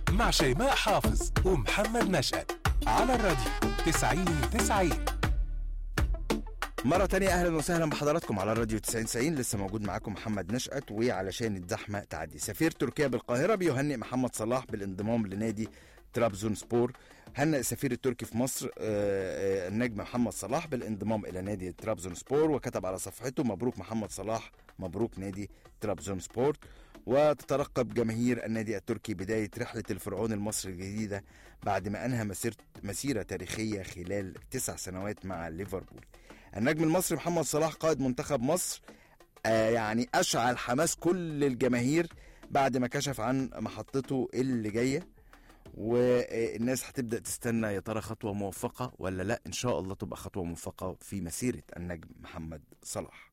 مع شيماء حافظ ومحمد نشأت على الراديو 90 90 مرة تانية أهلا وسهلا بحضراتكم على الراديو 90 لسه موجود معاكم محمد نشأت وعلشان الزحمة تعدي سفير تركيا بالقاهرة بيهنئ محمد صلاح بالانضمام لنادي ترابزون سبور هنأ السفير التركي في مصر آه، آه، النجم محمد صلاح بالانضمام إلى نادي ترابزون سبور وكتب على صفحته مبروك محمد صلاح مبروك نادي ترابزون سبورت وتترقب جماهير النادي التركي بداية رحلة الفرعون المصري الجديدة بعد ما أنهى مسيرة, مسيرة تاريخية خلال تسع سنوات مع ليفربول النجم المصري محمد صلاح قائد منتخب مصر آه يعني أشعل حماس كل الجماهير بعد ما كشف عن محطته اللي جايه والناس هتبدا تستنى يا ترى خطوه موفقه ولا لا ان شاء الله تبقى خطوه موفقه في مسيره النجم محمد صلاح